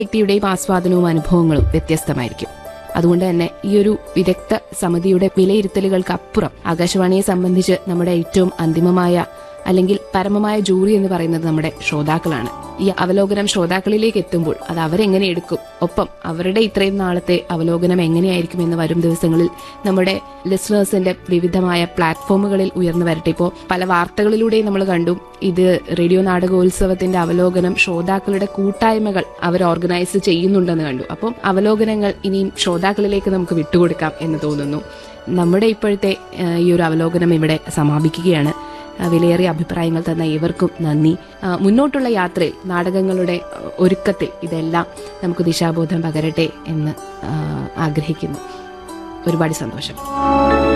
വ്യക്തിയുടെയും ആസ്വാദനവും അനുഭവങ്ങളും വ്യത്യസ്തമായിരിക്കും അതുകൊണ്ട് തന്നെ ഈ ഒരു വിദഗ്ധ സമിതിയുടെ വിലയിരുത്തലുകൾക്ക് അപ്പുറം ആകാശവാണിയെ സംബന്ധിച്ച് നമ്മുടെ ഏറ്റവും അന്തിമമായ അല്ലെങ്കിൽ പരമമായ ജൂറി എന്ന് പറയുന്നത് നമ്മുടെ ശ്രോതാക്കളാണ് ഈ അവലോകനം ശ്രോതാക്കളിലേക്ക് എത്തുമ്പോൾ അത് അവരെങ്ങനെ എടുക്കും ഒപ്പം അവരുടെ ഇത്രയും നാളത്തെ അവലോകനം എങ്ങനെയായിരിക്കും എന്ന് വരും ദിവസങ്ങളിൽ നമ്മുടെ ലിസണേഴ്സിന്റെ വിവിധമായ പ്ലാറ്റ്ഫോമുകളിൽ ഉയർന്നു വരട്ടെ ഇപ്പോൾ പല വാർത്തകളിലൂടെയും നമ്മൾ കണ്ടു ഇത് റേഡിയോ നാടകോത്സവത്തിന്റെ അവലോകനം ശ്രോതാക്കളുടെ കൂട്ടായ്മകൾ അവർ ഓർഗനൈസ് ചെയ്യുന്നുണ്ടെന്ന് കണ്ടു അപ്പം അവലോകനങ്ങൾ ഇനിയും ശ്രോതാക്കളിലേക്ക് നമുക്ക് വിട്ടുകൊടുക്കാം എന്ന് തോന്നുന്നു നമ്മുടെ ഇപ്പോഴത്തെ ആ, ഈ ഒരു അവലോകനം ഇവിടെ സമാപിക്കുകയാണ് ആ, വിലയേറിയ അഭിപ്രായങ്ങൾ തന്ന ഏവർക്കും നന്ദി ആ, മുന്നോട്ടുള്ള യാത്രയിൽ നാടകങ്ങളുടെ ആ, ഒരുക്കത്തിൽ ഇതെല്ലാം നമുക്ക് ദിശാബോധം പകരട്ടെ എന്ന് ആ, ആഗ്രഹിക്കുന്നു ഒരുപാട് സന്തോഷം